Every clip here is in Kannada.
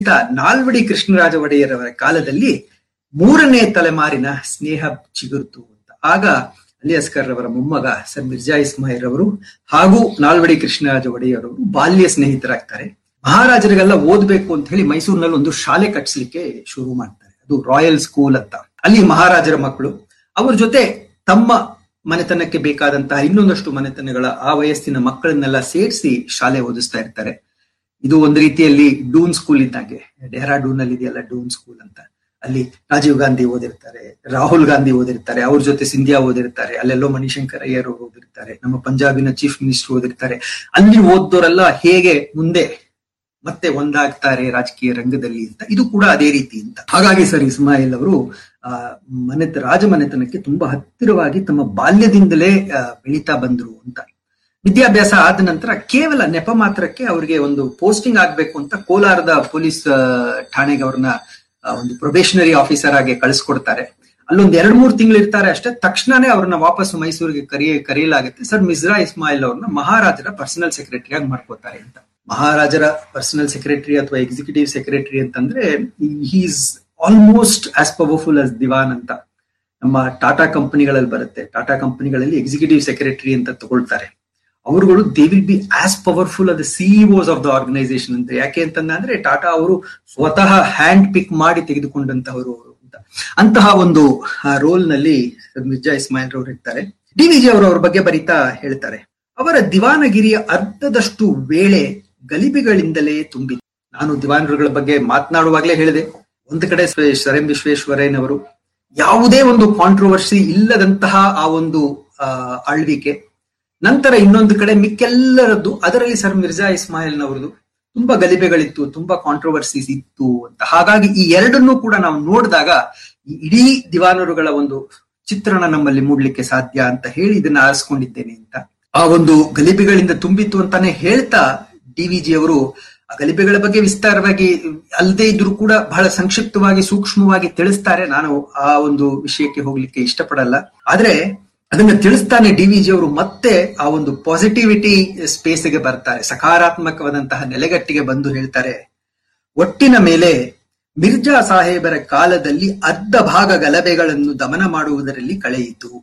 ನಾಲ್ವಡಿ ಕೃಷ್ಣರಾಜ ಒಡೆಯರವರ ಕಾಲದಲ್ಲಿ ಮೂರನೇ ತಲೆಮಾರಿನ ಸ್ನೇಹ ಚಿಗುರ್ತು ಅಂತ ಆಗ ಅಲಿ ಅಸ್ಕರ್ ರವರ ಮೊಮ್ಮಗ ಸರ್ ಮಿರ್ಜಾ ಇಸ್ಮಾಯಿಲ್ ಅವರು ಹಾಗೂ ನಾಲ್ವಡಿ ಕೃಷ್ಣರಾಜ ಒಡೆಯರ್ ಅವರು ಬಾಲ್ಯ ಸ್ನೇಹಿತರಾಗ್ತಾರೆ ಮಹಾರಾಜರಿಗೆಲ್ಲ ಓದ್ಬೇಕು ಅಂತ ಹೇಳಿ ಮೈಸೂರಿನಲ್ಲಿ ಒಂದು ಶಾಲೆ ಕಟ್ಸ್ಲಿಕ್ಕೆ ಶುರು ಮಾಡ್ತಾರೆ ಅದು ರಾಯಲ್ ಸ್ಕೂಲ್ ಅಂತ ಅಲ್ಲಿ ಮಹಾರಾಜರ ಮಕ್ಕಳು ಅವ್ರ ಜೊತೆ ತಮ್ಮ ಮನೆತನಕ್ಕೆ ಬೇಕಾದಂತಹ ಇನ್ನೊಂದಷ್ಟು ಮನೆತನಗಳ ಆ ವಯಸ್ಸಿನ ಮಕ್ಕಳನ್ನೆಲ್ಲ ಸೇರಿಸಿ ಶಾಲೆ ಓದಿಸ್ತಾ ಇರ್ತಾರೆ ಇದು ಒಂದು ರೀತಿಯಲ್ಲಿ ಡೂನ್ ಸ್ಕೂಲ್ ಇದ್ದಾಗೆ ಡೆಹ್ರಾಡೂನ್ ಅಲ್ಲಿ ಇದೆಯಲ್ಲ ಡೂನ್ ಸ್ಕೂಲ್ ಅಂತ ಅಲ್ಲಿ ರಾಜೀವ್ ಗಾಂಧಿ ಓದಿರ್ತಾರೆ ರಾಹುಲ್ ಗಾಂಧಿ ಓದಿರ್ತಾರೆ ಅವ್ರ ಜೊತೆ ಸಿಂಧಿಯಾ ಓದಿರ್ತಾರೆ ಅಲ್ಲೆಲ್ಲೋ ಮಣಿಶಂಕರ್ ಅಯ್ಯರ್ ಅವರು ಓದಿರ್ತಾರೆ ನಮ್ಮ ಪಂಜಾಬಿನ ಚೀಫ್ ಮಿನಿಸ್ಟರ್ ಓದಿರ್ತಾರೆ ಅಲ್ಲಿ ಓದ್ದೋರೆಲ್ಲ ಹೇಗೆ ಮುಂದೆ ಮತ್ತೆ ಒಂದಾಗ್ತಾರೆ ರಾಜಕೀಯ ರಂಗದಲ್ಲಿ ಅಂತ ಇದು ಕೂಡ ಅದೇ ರೀತಿ ಅಂತ ಹಾಗಾಗಿ ಸರ್ ಇಸ್ಮಾಯಿಲ್ ಅವರು ಆ ಮನೆತ ರಾಜಮನೆತನಕ್ಕೆ ತುಂಬಾ ಹತ್ತಿರವಾಗಿ ತಮ್ಮ ಬಾಲ್ಯದಿಂದಲೇ ಬೆಳೀತಾ ಬಂದ್ರು ಅಂತ ವಿದ್ಯಾಭ್ಯಾಸ ಆದ ನಂತರ ಕೇವಲ ನೆಪ ಮಾತ್ರಕ್ಕೆ ಅವರಿಗೆ ಒಂದು ಪೋಸ್ಟಿಂಗ್ ಆಗ್ಬೇಕು ಅಂತ ಕೋಲಾರದ ಪೊಲೀಸ್ ಠಾಣೆಗೆ ಅವ್ರನ್ನ ಒಂದು ಪ್ರೊಬೇಷನರಿ ಆಫೀಸರ್ ಆಗಿ ಕಳಿಸ್ಕೊಡ್ತಾರೆ ಅಲ್ಲೊಂದ್ ಎರಡ್ ಮೂರು ತಿಂಗಳು ಇರ್ತಾರೆ ಅಷ್ಟೇ ತಕ್ಷಣನೇ ಅವ್ರನ್ನ ವಾಪಸ್ ಮೈಸೂರಿಗೆ ಕರೆಯ ಕರೆಯಲಾಗುತ್ತೆ ಸರ್ ಮಿಸ್ರಾ ಇಸ್ಮಾಯಿಲ್ ಅವ್ರನ್ನ ಮಹಾರಾಜರ ಪರ್ಸನಲ್ ಸೆಕ್ರೆಟರಿ ಆಗಿ ಮಾಡ್ಕೋತಾರೆ ಅಂತ ಮಹಾರಾಜರ ಪರ್ಸನಲ್ ಸೆಕ್ರೆಟರಿ ಅಥವಾ ಎಕ್ಸಿಕ್ಯೂಟಿವ್ ಸೆಕ್ರೆಟರಿ ಅಂತಂದ್ರೆ is almost as powerful as Dewan ಅಂತ ನಮ್ಮ ಟಾಟಾ ಕಂಪನಿಗಳಲ್ಲಿ ಬರುತ್ತೆ ಟಾಟಾ ಕಂಪನಿಗಳಲ್ಲಿ ಎಕ್ಸಿಕ್ಯೂಟಿವ್ ಸೆಕ್ರೆಟರಿ ಅಂತ ತಗೊಳ್ತಾರೆ ಅವರುಗಳು they will be as powerful ಅದ ಸಿಇಒಸ್ ಆಫ್ ದ ಆರ್ಗನೈಸೇಷನ್ ಅಂತ ಯಾಕೆ ಅಂತಂದ್ರೆ ಟಾಟಾ ಅವರು ಸ್ವತಃ ಹ್ಯಾಂಡ್ ಪಿಕ್ ಮಾಡಿ ತೆಗೆದುಕೊಂಡಂತಹವರು ಅವರು ಅಂತ ಅಂತಹ ಒಂದು ರೋಲ್ ನಲ್ಲಿ ಮಿರ್ಜಾ ಇಸ್ಮಾಯಿಲ್ ಅವರು ಇರ್ತಾರೆ ಡಿ ವಿಜಿ ಅವರು ಅವ್ರ ಬಗ್ಗೆ ಬರೀತಾ ಹೇಳ್ತಾರೆ ಅವರ ದಿವಾನಗಿರಿಯ ಅರ್ಧದಷ್ಟು ವೇಳೆ ಗಲಿಬಿಗಳಿಂದಲೇ ತುಂಬಿದೆ ನಾನು ದಿವಾನರುಗಳ ಬಗ್ಗೆ ಮಾತನಾಡುವಾಗಲೇ ಹೇಳಿದೆ ಒಂದು ಕಡೆ ಸರ್ ಎಂ ವಿಶ್ವೇಶ್ವರಯ್ಯನವರು ಯಾವುದೇ ಒಂದು ಕಾಂಟ್ರವರ್ಸಿ ಇಲ್ಲದಂತಹ ಆ ಒಂದು ಆಳ್ವಿಕೆ ನಂತರ ಇನ್ನೊಂದು ಕಡೆ ಮಿಕ್ಕೆಲ್ಲರದ್ದು ಅದರಲ್ಲಿ ಸರ್ ಮಿರ್ಜಾ ಇಸ್ಮಾಯಿಲ್ನವರದು ತುಂಬಾ ಗಲಿಬೆಗಳಿತ್ತು ತುಂಬಾ ಕಾಂಟ್ರವರ್ಸೀಸ್ ಇತ್ತು ಅಂತ ಹಾಗಾಗಿ ಈ ಎರಡನ್ನೂ ಕೂಡ ನಾವು ನೋಡಿದಾಗ ಈ ಇಡೀ ದಿವಾನರುಗಳ ಒಂದು ಚಿತ್ರಣ ನಮ್ಮಲ್ಲಿ ಮೂಡ್ಲಿಕ್ಕೆ ಸಾಧ್ಯ ಅಂತ ಹೇಳಿ ಇದನ್ನ ಆರಿಸ್ಕೊಂಡಿದ್ದೇನೆ ಅಂತ ಆ ಒಂದು ಗಲಿಬೆಗಳಿಂದ ತುಂಬಿತ್ತು ಅಂತಾನೆ ಹೇಳ್ತಾ ಡಿ ವಿ ಜಿ ಅವರು ಆ ಗಲಿಬೆಗಳ ಬಗ್ಗೆ ವಿಸ್ತಾರವಾಗಿ ಅಲ್ಲದೆ ಇದ್ರೂ ಕೂಡ ಬಹಳ ಸಂಕ್ಷಿಪ್ತವಾಗಿ ಸೂಕ್ಷ್ಮವಾಗಿ ತಿಳಿಸ್ತಾರೆ ನಾನು ಆ ಒಂದು ವಿಷಯಕ್ಕೆ ಹೋಗ್ಲಿಕ್ಕೆ ಇಷ್ಟಪಡಲ್ಲ ಆದ್ರೆ ಅದನ್ನ ತಿಳಿಸ್ತಾನೆ ಡಿ ವಿ ಜಿ ಅವರು ಮತ್ತೆ ಆ ಒಂದು ಪಾಸಿಟಿವಿಟಿ ಸ್ಪೇಸ್ಗೆ ಬರ್ತಾರೆ ಸಕಾರಾತ್ಮಕವಾದಂತಹ ನೆಲೆಗಟ್ಟಿಗೆ ಬಂದು ಹೇಳ್ತಾರೆ ಒಟ್ಟಿನ ಮೇಲೆ ಮಿರ್ಜಾ ಸಾಹೇಬರ ಕಾಲದಲ್ಲಿ ಅರ್ಧ ಭಾಗ ಗಲಭೆಗಳನ್ನು ದಮನ ಮಾಡುವುದರಲ್ಲಿ ಕಳೆಯಿತು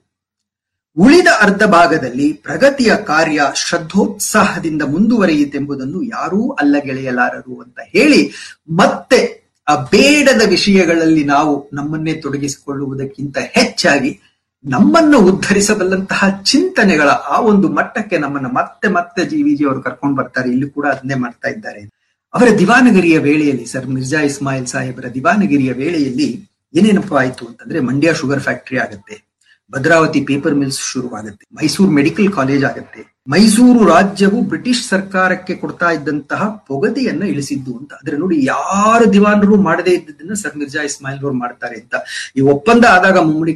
ಉಳಿದ ಅರ್ಧ ಭಾಗದಲ್ಲಿ ಪ್ರಗತಿಯ ಕಾರ್ಯ ಶ್ರದ್ಧೋತ್ಸಾಹದಿಂದ ಮುಂದುವರಿಯಿತೆಂಬುದನ್ನು ಯಾರೂ ಅಲ್ಲಗೆಳೆಯಲಾರರು ಅಂತ ಹೇಳಿ ಮತ್ತೆ ಆ ಬೇಡದ ವಿಷಯಗಳಲ್ಲಿ ನಾವು ನಮ್ಮನ್ನೇ ತೊಡಗಿಸಿಕೊಳ್ಳುವುದಕ್ಕಿಂತ ಹೆಚ್ಚಾಗಿ ನಮ್ಮನ್ನು ಉದ್ಧರಿಸಬಲ್ಲಂತಹ ಚಿಂತನೆಗಳ ಆ ಒಂದು ಮಟ್ಟಕ್ಕೆ ನಮ್ಮನ್ನ ಮತ್ತೆ ಮತ್ತೆ ಜಿ ವಿ ಜಿ ಅವರು ಕರ್ಕೊಂಡು ಬರ್ತಾರೆ ಇಲ್ಲಿ ಕೂಡ ಅದನ್ನೇ ಮಾಡ್ತಾ ಇದ್ದಾರೆ ಅವರ ದಿವಾನಗಿರಿಯ ವೇಳೆಯಲ್ಲಿ ಸರ್ ಮಿರ್ಜಾ ಇಸ್ಮಾಯಿಲ್ ಸಾಹೇಬರ ದಿವಾನಗಿರಿಯ ವೇಳೆಯಲ್ಲಿ ಏನೇನಪ್ಪ ಆಯ್ತು ಅಂತಂದ್ರೆ ಮಂಡ್ಯ ಶುಗರ್ ಫ್ಯಾಕ್ಟರಿ ಆಗುತ್ತೆ ಭದ್ರಾವತಿ ಪೇಪರ್ ಮಿಲ್ಸ್ ಶುರುವಾಗುತ್ತೆ ಮೈಸೂರು ಮೆಡಿಕಲ್ ಕಾಲೇಜ್ ಆಗುತ್ತೆ ಮೈಸೂರು ರಾಜ್ಯವು ಬ್ರಿಟಿಷ್ ಸರ್ಕಾರಕ್ಕೆ ಕೊಡ್ತಾ ಇದ್ದಂತಹ ಪೊಗದೆಯನ್ನ ಇಳಿಸಿದ್ದು ಅಂತ ಆದ್ರೆ ನೋಡಿ ಯಾರು ದಿವಾನರು ಮಾಡದೇ ಇದ್ದದನ್ನ ಸರ್ ಮಿರ್ಜಾ ಇಸ್ಮಾಯಿಲ್ ಅವರು ಮಾಡ್ತಾರೆ ಅಂತ ಈ ಒಪ್ಪಂದ ಆದಾಗ ಮುಮ್ಮಡಿ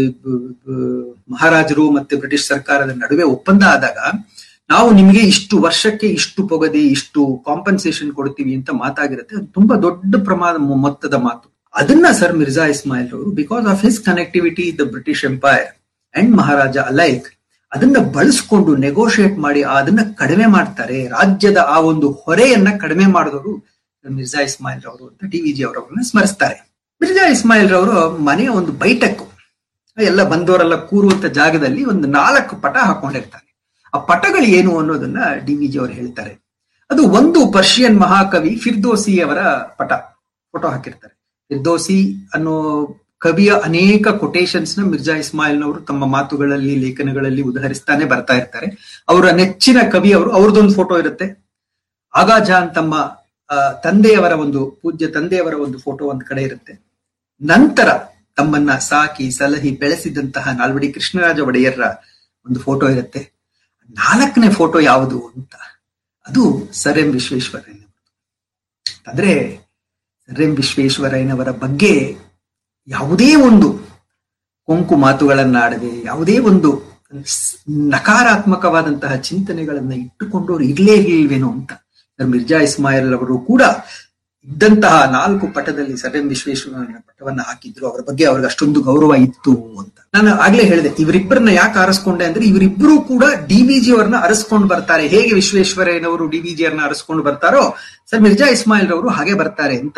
ಮಹಾರಾಜರು ಮತ್ತೆ ಬ್ರಿಟಿಷ್ ಸರ್ಕಾರದ ನಡುವೆ ಒಪ್ಪಂದ ಆದಾಗ ನಾವು ನಿಮಗೆ ಇಷ್ಟು ವರ್ಷಕ್ಕೆ ಇಷ್ಟು ಪೊಗದೆ ಇಷ್ಟು ಕಾಂಪನ್ಸೇಷನ್ ಕೊಡ್ತೀವಿ ಅಂತ ಮಾತಾಗಿರುತ್ತೆ ಅದು ತುಂಬಾ ದೊಡ್ಡ ಪ್ರಮಾಣ ಮೊತ್ತದ ಮಾತು ಅದನ್ನ ಸರ್ ಮಿರ್ಜಾ ಇಸ್ಮಾಯಿಲ್ ಅವರು because of his connectivity the British empire and Maharaja alike ಅದನ್ನ ಬಳಸ್ಕೊಂಡು ನೆಗೋಷಿಯೇಟ್ ಮಾಡಿ ಅದನ್ನ ಕಡಿಮೆ ಮಾಡ್ತಾರೆ ರಾಜ್ಯದ ಆ ಒಂದು ಹೊರೆಯನ್ನ ಕಡಿಮೆ ಮಾಡಿದವರು ಮಿರ್ಜಾ ಇಸ್ಮಾಯಿಲ್ ರವರು ಅಂತ ಡಿ ವಿ ಜಿ ಅವರವ್ರನ್ನ ಸ್ಮರಿಸ್ತಾರೆ ಮಿರ್ಜಾ ಇಸ್ಮಾಯಿಲ್ ರವರು ಮನೆಯ ಒಂದು ಬೈಟಕ್ಕು ಎಲ್ಲ ಬಂದವರೆಲ್ಲ ಕೂರುವಂತ ಜಾಗದಲ್ಲಿ ಒಂದು ನಾಲ್ಕು ಪಟ ಹಾಕೊಂಡಿರ್ತಾರೆ ಆ ಪಟಗಳು ಏನು ಅನ್ನೋದನ್ನ ಡಿ ವಿ ಜಿ ಅವರು ಹೇಳ್ತಾರೆ ಅದು ಒಂದು ಪರ್ಷಿಯನ್ ಮಹಾಕವಿ ಫಿರ್ದೋಸಿ ಅವರ ಪಟ ಫೋಟೋ ಹಾಕಿರ್ತಾರೆ ಫಿರ್ದೋಸಿ ಅನ್ನೋ ಕವಿಯ ಅನೇಕ ಕೊಟೇಶನ್ಸ್ ನ ಮಿರ್ಜಾ ಇಸ್ಮಾಯಿಲ್ನವರು ತಮ್ಮ ಮಾತುಗಳಲ್ಲಿ ಲೇಖನಗಳಲ್ಲಿ ಉದಾಹರಿಸ್ತಾನೆ ಬರ್ತಾ ಇರ್ತಾರೆ ಅವರ ನೆಚ್ಚಿನ ಕವಿ ಅವರು ಅವ್ರದ್ದೊಂದು ಫೋಟೋ ಇರುತ್ತೆ ಆಗಾ ಜಾನ್ ತಮ್ಮ ತಂದೆಯವರ ಒಂದು ಪೂಜ್ಯ ತಂದೆಯವರ ಒಂದು ಫೋಟೋ ಒಂದ್ ಕಡೆ ಇರುತ್ತೆ ನಂತರ ತಮ್ಮನ್ನ ಸಾಕಿ ಸಲಹಿ ಬೆಳೆಸಿದಂತಹ ನಾಲ್ವಡಿ ಕೃಷ್ಣರಾಜ ಒಡೆಯರ್ರ ಒಂದು ಫೋಟೋ ಇರುತ್ತೆ ನಾಲ್ಕನೇ ಫೋಟೋ ಯಾವುದು ಅಂತ ಅದು ಸರ್ ಎಂ ವಿಶ್ವೇಶ್ವರಯ್ಯ ಅಂದ್ರೆ ಸರ್ ಎಂ ವಿಶ್ವೇಶ್ವರಯ್ಯನವರ ಬಗ್ಗೆ ಯಾವುದೇ ಒಂದು ಕೊಂಕು ಮಾತುಗಳನ್ನಾಡದೆ ಯಾವುದೇ ಒಂದು ನಕಾರಾತ್ಮಕವಾದಂತಹ ಚಿಂತನೆಗಳನ್ನ ಇಟ್ಟುಕೊಂಡವ್ರು ಇರ್ಲೇ ಇರ್ಲಿಲ್ವೇನೋ ಅಂತ ಸರ್ ಮಿರ್ಜಾ ಇಸ್ಮಾಯಿಲ್ ಅವರು ಕೂಡ ಇದ್ದಂತಹ ನಾಲ್ಕು ಪಟದಲ್ಲಿ ಸರ್ ಎಂ ವಿಶ್ವೇಶ್ವರಯ್ಯನ ಪಟವನ್ನ ಹಾಕಿದ್ರು ಅವರ ಬಗ್ಗೆ ಅವ್ರಿಗೆ ಅಷ್ಟೊಂದು ಗೌರವ ಇತ್ತು ಅಂತ ನಾನು ಆಗ್ಲೇ ಹೇಳಿದೆ ಇವರಿಬ್ಬರನ್ನ ಯಾಕೆ ಆರಿಸ್ಕೊಂಡೆ ಅಂದ್ರೆ ಇವರಿಬ್ಬರು ಕೂಡ ಡಿ ವಿ ಜಿ ಅವರನ್ನ ಅರಸ್ಕೊಂಡು ಬರ್ತಾರೆ ಹೇಗೆ ವಿಶ್ವೇಶ್ವರಯ್ಯನವರು ಡಿ ವಿ ಜಿ ಅವ್ರನ್ನ ಅರಸ್ಕೊಂಡು ಬರ್ತಾರೋ ಸರ್ ಮಿರ್ಜಾ ಇಸ್ಮಾಯಿಲ್ ರವರು ಹಾಗೆ ಬರ್ತಾರೆ ಅಂತ